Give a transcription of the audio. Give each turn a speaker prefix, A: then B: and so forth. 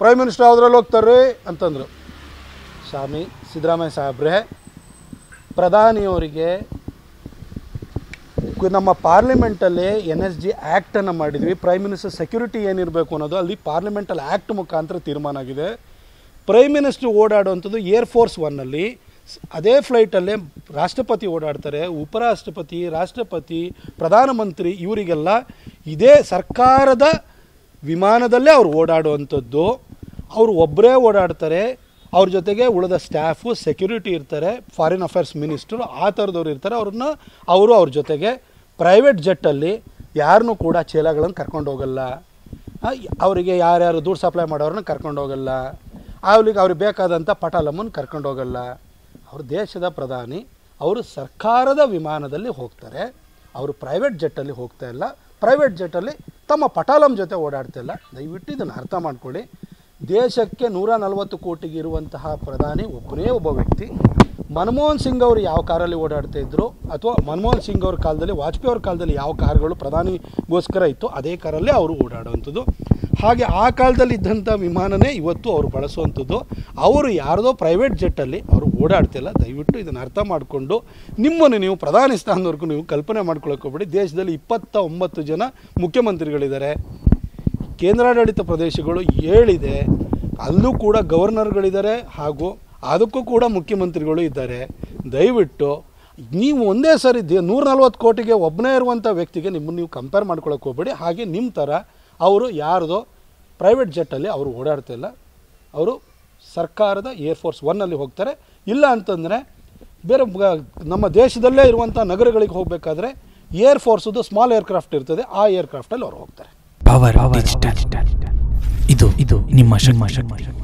A: prime minister ಯಾವುದ್ರಲ್ಲಿ ಹೋಗ್ತಾರೆ ಅಂತಂದರು ಸ್ವಾಮಿ ಸಿದ್ದರಾಮಯ್ಯ ಸಾಹೇಬ್ರೆ ಪ್ರಧಾನಿಯವರಿಗೆ ಕು- ನಮ್ಮ ಪಾರ್ಲಿಮೆಂಟಲ್ಲಿ ಎನ್ ಎಸ್ ಜಿ ಆ್ಯಕ್ಟನ್ನು ಮಾಡಿದ್ವಿ ಪ್ರೈಮ್ ಮಿನಿಸ್ಟರ್ ಸೆಕ್ಯೂರಿಟಿ ಏನಿರಬೇಕು ಅನ್ನೋದು ಅಲ್ಲಿ ಪಾರ್ಲಿಮೆಂಟಲ್ಲಿ ಆ್ಯಕ್ಟ್ ಮುಖಾಂತರ ತೀರ್ಮಾನ ಆಗಿದೆ ಪ್ರೈಮ್ ಮಿನಿಸ್ಟರ್ ಓಡಾಡುವಂಥದ್ದು ಏರ್ ಫೋರ್ಸ್ ಒನ್ನಲ್ಲಿ ಸ್- ಅದೇ ಫ್ಲೈಟಲ್ಲೇ ರಾಷ್ಟ್ರಪತಿ ಓಡಾಡ್ತಾರೆ ಉಪರಾಷ್ಟ್ರಪತಿ ರಾಷ್ಟ್ರಪತಿ ಪ್ರಧಾನಮಂತ್ರಿ ಇವರಿಗೆಲ್ಲ ಇದೇ ಸರ್ಕಾರದ ವಿಮಾನದಲ್ಲೇ ಅವ್ರು ಓಡಾಡುವಂಥದ್ದು ಅವರು ಒಬ್ಬರೇ ಓಡಾಡ್ತಾರೆ ಅವ್ರ ಜೊತೆಗೆ ಉಳಿದ ಸ್ಟಾಫು ಸೆಕ್ಯೂರಿಟಿ ಇರ್ತಾರೆ ಫಾರಿನ್ ಅಫೇರ್ಸ್ ಮಿನಿಸ್ಟ್ರು ಆ ಥರದವ್ರು ಇರ್ತಾರೆ ಅವ್ರನ್ನ ಅವರು ಅವ್ರ ಜೊತೆಗೆ ಪ್ರೈವೇಟ್ ಜೆಟ್ಟಲ್ಲಿ ಯಾರನ್ನೂ ಕೂಡ ಚೀಲಗಳನ್ನು ಕರ್ಕೊಂಡು ಹೋಗಲ್ಲ ಆ, ಅವರಿಗೆ ಯಾರ್ಯಾರು ದುಡ್ಡು ಸಪ್ಲೈ ಮಾಡೋರನ್ನ ಕರ್ಕೊಂಡು ಹೋಗಲ್ಲ ಅವ್ರಿಗೆ ಅವ್ರಿಗೆ ಬೇಕಾದಂಥ ಪಟಾಲಮ್ಮನ ಕರ್ಕೊಂಡು ಹೋಗಲ್ಲ ಅವರು ದೇಶದ ಪ್ರಧಾನಿ ಅವರು ಸರ್ಕಾರದ ವಿಮಾನದಲ್ಲಿ ಹೋಗ್ತಾರೆ ಅವರು ಪ್ರೈವೇಟ್ ಜೆಟ್ಟಲ್ಲಿ ಹೋಗ್ತಾ ಇಲ್ಲ ಪ್ರೈವೇಟ್ ಜೆಟ್ಟಲ್ಲಿ ತಮ್ಮ ಪಟಾಲಂ ಜೊತೆ ಓಡಾಡ್ತಾ ಇಲ್ಲ ದಯವಿಟ್ಟು ಇದನ್ನು ಅರ್ಥ ಮಾಡ್ಕೊಳ್ಳಿ ದೇಶಕ್ಕೆ ನೂರ ನಲವತ್ತು ಕೋಟಿಗೆ ಇರುವಂತಹ ಪ್ರಧಾನಿ ಒಬ್ಬನೇ ಒಬ್ಬ ವ್ಯಕ್ತಿ ಮನಮೋಹನ್ ಸಿಂಗ್ ಅವರು ಯಾವ ಕಾರಲ್ಲಿ ಓಡಾಡ್ತಾ ಇದ್ರು ಅಥವಾ ಮನಮೋಹನ್ ಸಿಂಗ್ ಅವ್ರ ಕಾಲದಲ್ಲಿ ವಾಜಪೇಯಿ ಅವ್ರ ಕಾಲದಲ್ಲಿ ಯಾವ ಕಾರ್ಗಳು ಪ್ರಧಾನಿಗೋಸ್ಕರ ಇತ್ತು ಅದೇ ಕಾರಲ್ಲೇ ಅವರು ಓಡಾಡುವಂಥದ್ದು ಹಾಗೆ ಆ ಕಾಲದಲ್ಲಿ ಇದ್ದಂಥ ವಿಮಾನನೇ ಇವತ್ತು ಅವರು ಬಳಸುವಂಥದ್ದು ಅವರು ಯಾರದೋ ಪ್ರೈವೇಟ್ ಜೆಟ್ಟಲ್ಲಿ ಅವರು ಓಡಾಡ್ತಿಲ್ಲ ದಯವಿಟ್ಟು ಇದನ್ನು ಅರ್ಥ ಮಾಡಿಕೊಂಡು ನಿಮ್ಮನ್ನು ನೀವು ಪ್ರಧಾನಿ ಸ್ಥಾನದವರೆಗೂ ನೀವು ಕಲ್ಪನೆ ಮಾಡ್ಕೊಳಕ್ಕೆ ಹೋಗ್ಬೇಡಿ ದೇಶದಲ್ಲಿ ಇಪ್ಪತ್ತ ಒಂಬತ್ತು ಜನ ಮುಖ್ಯಮಂತ್ರಿಗಳಿದ್ದಾರೆ ಕೇಂದ್ರಾಡಳಿತ ಪ್ರದೇಶಗಳು ಏಳಿದೆ ಅಲ್ಲೂ ಕೂಡ ಗವರ್ನರ್ಗಳಿದ್ದಾರೆ ಹಾಗೂ ಅದಕ್ಕೂ ಕೂಡ ಮುಖ್ಯಮಂತ್ರಿಗಳು ಇದ್ದಾರೆ ದಯವಿಟ್ಟು ನೀವು ಒಂದೇ ಸರಿ ದೇ ನೂರ ನಲ್ವತ್ತು ಕೋಟಿಗೆ ಒಬ್ಬನೇ ಇರುವಂಥ ವ್ಯಕ್ತಿಗೆ ನಿಮ್ಮನ್ನು ನೀವು ಕಂಪೇರ್ ಮಾಡ್ಕೊಳಕ್ಕೆ ಹೋಗ್ಬೇಡಿ ಹಾಗೆ ನಿಮ್ಮ ಥರ ಅವರು ಯಾರ್ದೋ ಪ್ರೈವೇಟ್ ಜೆಟ್ಟಲ್ಲಿ ಅವರು ಓಡಾಡ್ತಾ ಇಲ್ಲ ಅವರು ಸರ್ಕಾರದ ಏರ್ಫೋರ್ಸ್ ಒನ್ನಲ್ಲಿ ಹೋಗ್ತಾರೆ ಇಲ್ಲ ಅಂತಂದರೆ ಬೇರೆ ಬ- ನಮ್ಮ ದೇಶದಲ್ಲೇ ಇರುವಂಥ ನಗರಗಳಿಗೆ ಹೋಗಬೇಕಾದ್ರೆ ಏರ್ ಫೋರ್ಸದು ಸ್ಮಾಲ್ ಏರ್ಕ್ರಾಫ್ಟ್ ಇರ್ತದೆ ಆ ಏರ್ಕ್ರಾಫ್ಟಲ್ಲಿ ಅವ್ರು ಹೋಗ್ತಾರೆ
B: ಪವರ್ ಡಿಜಿಟಲ್ ಇದು ಇದು ನಿಮ್ಮ ಶಕ್ತಿ